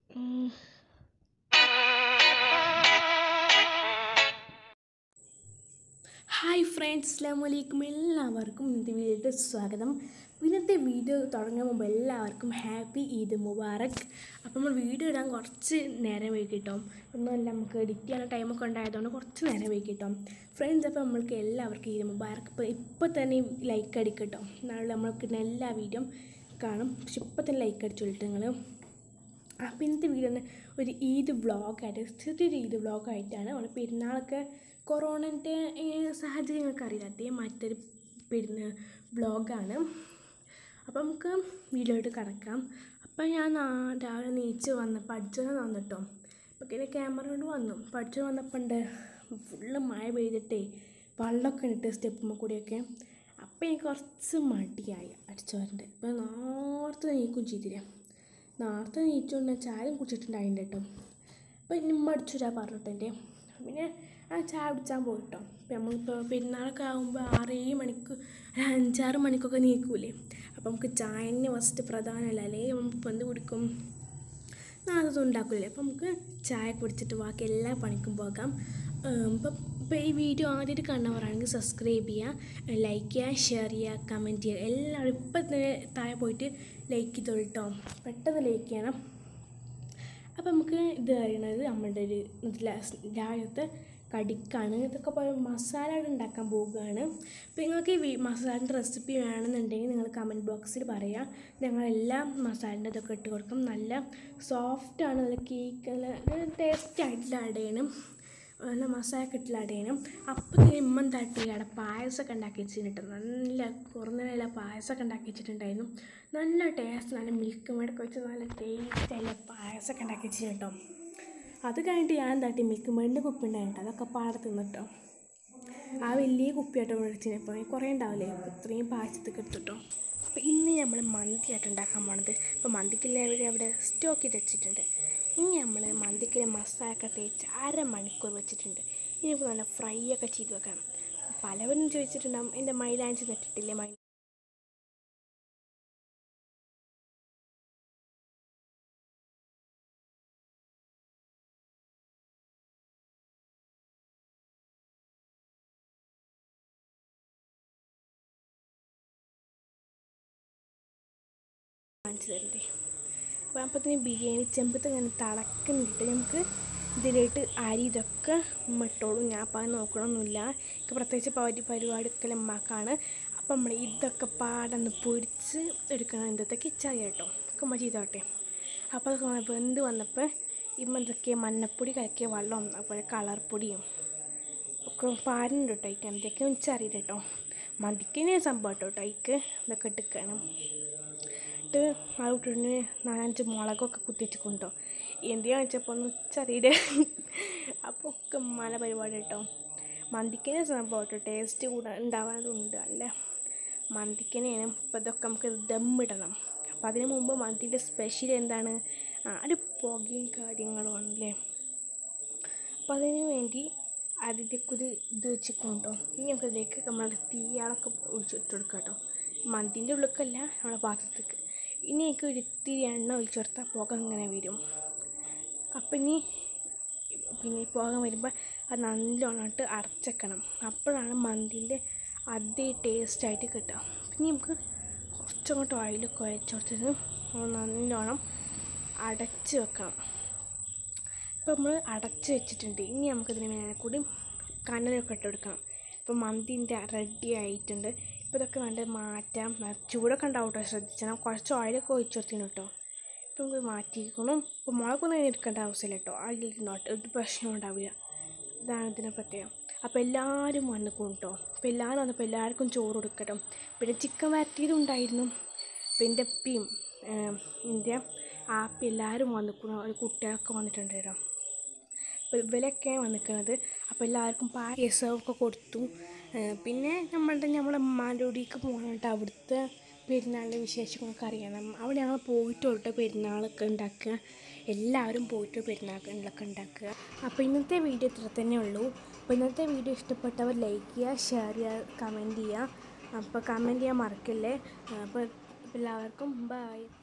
hi friends അസ്ലാം വലൈക്കും എല്ലാവർക്കും ഇന്നത്തെ വീഡിയോയിലേക്ക് സ്വാഗതം ഇന്നത്തെ വീഡിയോ തുടങ്ങുന്ന മുമ്പ് എല്ലാവർക്കും ഹാപ്പി ഈദ് മുബാറക് അപ്പോൾ നമ്മൾ വീഡിയോ ഇടാൻ കുറച്ച് നേരം വൈകിട്ടോ ഒന്നുമല്ല നമുക്ക് എഡിറ്റ് ചെയ്യാൻ ടൈമൊക്കെ ഉണ്ടായതുകൊണ്ട് കുറച്ച് നേരം വൈകിട്ടോ ഫ്രണ്ട്സ് അപ്പോൾ നമ്മൾക്ക് എല്ലാവർക്കും ഈദ് മുബാറക് ഇപ്പോൾ ഇപ്പോൾ തന്നെ ലൈക്ക് അടിക്കട്ടോ നാളെ നമ്മൾക്ക് ഇടുന്ന എല്ലാ വീഡിയോ കാണും പക്ഷെ ഇപ്പോൾ തന്നെ ലൈക്ക് അടിച്ചോളിട്ട് നിങ്ങൾ അപ്പോൾ ഇന്നത്തെ വീഡിയോ തന്നെ ഒരു ഈദ് വ്ളോഗായിട്ട് ചെറിയൊരു ഈദ് വ്ളോഗായിട്ടാണ് നമ്മൾ പെരുന്നാളൊക്കെ കൊറോണൻ്റെ സാഹചര്യങ്ങൾക്ക് അറിയാത്ത മറ്റൊരു പെരുന്ന വ്ളോഗാണ് അപ്പോൾ നമുക്ക് വീഡിയോയിട്ട് കിടക്കാം അപ്പോൾ ഞാൻ നാ- രാവിലെ നീച്ച് വന്നപ്പോൾ അടിച്ചു വന്നിട്ടോ അപ്പോൾ ഇങ്ങനെ ക്യാമറ കൊണ്ട് വന്നു പഠിച്ചു വന്നപ്പോൾ ഉണ്ട് ഫുള്ള് മഴ പെയ്തിട്ടേ വെള്ളമൊക്കെ ഇട്ട് സ്റ്റെപ്പുമ്മ കൂടിയൊക്കെ അപ്പോൾ എനിക്ക് കുറച്ച് മടിയായി അടിച്ചു വരണ്ട് അപ്പോൾ നേരത്തെ നീക്കും ചെയ്തില്ല നേരത്തെ നീച്ചുകൊണ്ട് ചായം കുടിച്ചിട്ടുണ്ടായിട്ടുണ്ട് കേട്ടോ അപ്പോൾ ഇനി ഉമ്മ അടിച്ചു തരാൻ പറഞ്ഞിട്ട് എൻ്റെ പിന്നെ ആ ചായ കുടിച്ചാൻ പോയിട്ടോ അപ്പോൾ നമ്മളിപ്പോൾ പെരുന്നാളൊക്കെ ആകുമ്പോൾ ആറ് ഏഴ് മണിക്ക് ഒരു അഞ്ചാറ് മണിക്കൊക്കെ നീക്കൂലേ അപ്പോൾ നമുക്ക് ചായ തന്നെ ഫസ്റ്റ് പ്രധാനമല്ല അല്ലെങ്കിൽ നമുക്ക് എന്ത് കുടിക്കും അതൊന്നും ഉണ്ടാക്കില്ലേ അപ്പോൾ നമുക്ക് ചായ കുടിച്ചിട്ട് ബാക്കി എല്ലാ പണിക്കും പോകാം ഇപ്പം ഇപ്പോൾ ഈ വീഡിയോ ആദ്യമായിട്ട് കാണുന്നവരാണെങ്കിൽ സബ്സ്ക്രൈബ് ചെയ്യുക ലൈക്ക് ചെയ്യുക ഷെയർ ചെയ്യുക കമൻറ്റ് ചെയ്യുക എല്ലാവരും ഇപ്പം തന്നെ താഴെ പോയിട്ട് ലൈക്ക് ചെയ്തോളൂ കേട്ടോ പെട്ടെന്ന് ലൈക്ക് ചെയ്യണം അപ്പോൾ നമുക്ക് ഇത് അറിയണത് നമ്മളുടെ ഒരു ലാ- രാവിലത്തെ കടിക്കാണ് ഇതൊക്കെ പോയി മസാല ഉണ്ടാക്കാൻ പോവുകയാണ് അപ്പോൾ നിങ്ങൾക്ക് ഈ വി- മസാലൻ്റെ റെസിപ്പി വേണമെന്നുണ്ടെങ്കിൽ നിങ്ങൾ കമൻറ്റ് ബോക്സിൽ പറയാം ഞങ്ങളെല്ലാം മസാലൻ്റെ ഇതൊക്കെ ഇട്ട് കൊടുക്കും നല്ല സോഫ്റ്റാണ് നല്ല കേക്ക് നല്ല ടേസ്റ്റ് ആയിട്ടുള്ള അടയണം നല്ല മസാല ഇട്ടില്ല അടയണം അപ്പം ഇമ്മൻ തട്ടി അവിടെ പായസമൊക്കെ ഉണ്ടാക്കി വെച്ചിട്ടുണ്ട് നല്ല കുറഞ്ഞ വില പായസമൊക്കെ ഉണ്ടാക്കി വെച്ചിട്ടുണ്ടായിരുന്നു നല്ല ടേസ്റ്റ് നല്ല മിൽക്ക് മേടൊക്കെ വെച്ച് നല്ല ടേസ്റ്റ് ആയിട്ടുള്ള പായസമൊക്കെ ഉണ്ടാക്കി വെച്ചിട്ടോ അത് കഴിഞ്ഞിട്ട് ഞാൻ തട്ടി മിൽക്ക് മേടിൻ്റെ കുപ്പി ഉണ്ടായിട്ടോ അതൊക്കെ പാടെ തിന്നിട്ടോ ആ വലിയ കുപ്പിയായിട്ട് മേടിച്ചിന് ഇപ്പോൾ കുറേ ഉണ്ടാവില്ലേ അപ്പോൾ ഇത്രയും പായസത്തൊക്കെ എടുത്തിട്ടോ അപ്പോൾ ഇന്ന് നമ്മൾ മന്തിയായിട്ട് ഉണ്ടാക്കാൻ പോണത് അപ്പോൾ മന്തിക്കുള്ള അവിടെ അവിടെ സ്റ്റോക്ക് ചെയ്ത് വെച്ചിട്ടുണ്ട് ഇനി നമ്മൾ മന്തിക്കുള്ള മസാല ഒക്കെ തേച്ച് അരമണിക്കൂർ വെച്ചിട്ടുണ്ട് ഇനി നമുക്ക് നല്ല ഫ്രൈ ഒക്കെ ചെയ്ത് വെക്കണം പലവരും ചോദിച്ചിട്ടുണ്ടാകും എൻ്റെ മൈലാഞ്ചി നട്ടിട്ടില്ലേ മൈ കാണിച്ചു തരണ്ടേ അപ്പോൾ അപ്പത്തിന് ബിരിയാണി ചെമ്പത്ത് ഇങ്ങനെ തിളക്കുന്നുണ്ട് നമുക്ക് ഇതിലായിട്ട് അരി ഇതൊക്കെ ഉമ്മട്ടോളും ഞാൻ അപ്പം അത് നോക്കണമൊന്നുമില്ല എനിക്ക് പ്രത്യേകിച്ച് പരി പരിപാടിയൊക്കെ ഉമ്മാക്കാണ് അപ്പം നമ്മൾ ഇതൊക്കെ പാടന്ന് പൊരിച്ച് എടുക്കണം എന്തൊക്കെ ഇച്ചറിയാം കേട്ടോ ഒക്കെ ഉമ്മ ചെയ്തോട്ടെ അപ്പോൾ അതൊക്കെ വെന്ത് വന്നപ്പോൾ ഇമ്മ എന്തൊക്കെ മഞ്ഞപ്പൊടി കലക്കിയ വെള്ളം അതുപോലെ കളർ പൊടിയും ഒക്കെ പാരുന്നുണ്ട് കേട്ടോ അതിക്ക് എന്തൊക്കെ എനിച്ചറിയില്ല കേട്ടോ മതിക്കിനെ സംഭവം കേട്ടോ അതിക്ക് ഇതൊക്കെ ഇട്ടിക്കണം ഇട്ട് ആ വീട്ടിന് നാലഞ്ച് മുളകൊക്കെ കുത്തി വെച്ചിട്ടുണ്ടോ എന്തിനാന്ന് വെച്ചപ്പോൾ ഒന്ന് ചെറിയ അപ്പോൾ ഒക്കെ മല പരിപാടി കേട്ടോ മന്തിക്കനെ സംഭവം കേട്ടോ ടേസ്റ്റ് കൂടെ ഉണ്ടാവാറുണ്ട് അല്ല മന്തിക്കനെയാണ് ഇപ്പോൾ ഇതൊക്കെ നമുക്ക് ദമ്മിടണം അപ്പോൾ അതിന് മുമ്പ് മന്തിൻ്റെ സ്പെഷ്യൽ എന്താണ് ആ ഒരു പുകയും കാര്യങ്ങളും ആണല്ലേ അപ്പോൾ അതിന് വേണ്ടി അതിലേക്ക് ഒരു ഇത് വെച്ചിട്ടുണ്ടോ ഇനി നമുക്ക് ഇതിലേക്ക് നമ്മൾ തീയാളൊക്കെ ഒഴിച്ചിട്ട് കൊടുക്കാം കേട്ടോ മന്തിൻ്റെ ഉള്ളിലേക്കല്ല നമ്മുടെ പാത്രത്തേക്ക് ഇനി എനിക്ക് ഒരു ഇത്തിരി എണ്ണ ഒഴിച്ചു കൊടുത്താൽ പുക ഇങ്ങനെ വരും അപ്പം ഇനി പിന്നെ ഈ പുക വരുമ്പോൾ അത് നല്ലോണമായിട്ട് അടച്ചേക്കണം അപ്പോഴാണ് മന്തിൻ്റെ അതേ ടേസ്റ്റായിട്ട് കിട്ടുക പിന്നെ നമുക്ക് കുറച്ചങ്ങോട്ട് ഓയിലൊക്കെ ഒഴിച്ചു കൊടുത്തിട്ട് നല്ലോണം അടച്ച് വെക്കണം ഇപ്പോൾ നമ്മൾ അടച്ച് വെച്ചിട്ടുണ്ട് ഇനി നമുക്കിതിന് മേലെ കൂടി കനലൊക്കെ ഇട്ട് കൊടുക്കണം ഇപ്പോൾ മന്തിൻ്റെ റെഡി ആയിട്ടുണ്ട് ഇപ്പോൾ ഇതൊക്കെ നല്ല മാറ്റാം ന- ചൂടൊക്കെ ഉണ്ടാവും കേട്ടോ ശ്രദ്ധിച്ചണം കുറച്ച് ഓയിലൊക്കെ ഒഴിച്ച് കൊടുത്തിന് കേട്ടോ ഇപ്പോൾ നമുക്ക് മാറ്റിയിരിക്കണം ഇപ്പോൾ മുളകൊന്നും അതിന് എടുക്കേണ്ട ആവശ്യമില്ല കേട്ടോ അതിലിരുന്നോട്ടെ ഒരു പ്രശ്നം ഉണ്ടാവില്ല ഇതാണ് ഇതിനെ പ്രത്യേകം അപ്പോൾ എല്ലാവരും വന്നിക്കും കേട്ടോ അപ്പോൾ എല്ലാവരും വന്നപ്പോൾ എല്ലാവർക്കും ചോറ് കൊടുക്കട്ടോ പിന്നെ ചിക്കൻ വരട്ടിയതും ഉണ്ടായിരുന്നു അപ്പോൾ എൻ്റെ അപ്പിയും എൻ്റെ ആപ്പി എല്ലാവരും വന്നിക്കണം ഒരു കുട്ടികളൊക്കെ വന്നിട്ടുണ്ട് കേട്ടോ അപ്പോൾ ഇവരൊക്കെ വന്നിക്കുന്നത് അപ്പോൾ എല്ലാവർക്കും പായസമൊക്കെ കൊടുത്തു ഏഹ് പിന്നെ നമ്മളുടെ നമ്മളെ ഉമ്മാൻ്റെ കൂടിയൊക്കെ പോകണിട്ട് അവിടുത്തെ പെരുന്നാളിൻ്റെ വിശേഷങ്ങളൊക്കെ അറിയണം അവിടെ ഞങ്ങൾ പോയിട്ട് പെരുന്നാളൊക്കെ ഉണ്ടാക്കുക എല്ലാവരും പോയിട്ട് പെരുന്നാളൊക്കെ ഉണ്ടാക്കുക അപ്പോൾ ഇന്നത്തെ വീഡിയോ ഇത്ര തന്നെ ഉള്ളൂ അപ്പോൾ ഇന്നത്തെ വീഡിയോ ഇഷ്ടപ്പെട്ടവർ ലൈക്ക് ചെയ്യുക ഷെയർ ചെയ്യുക കമൻറ്റ് ചെയ്യുക അപ്പോൾ കമൻറ്റ് ചെയ്യാൻ മറക്കല്ലേ അപ്പോൾ എല്ലാവർക്കും ബൈ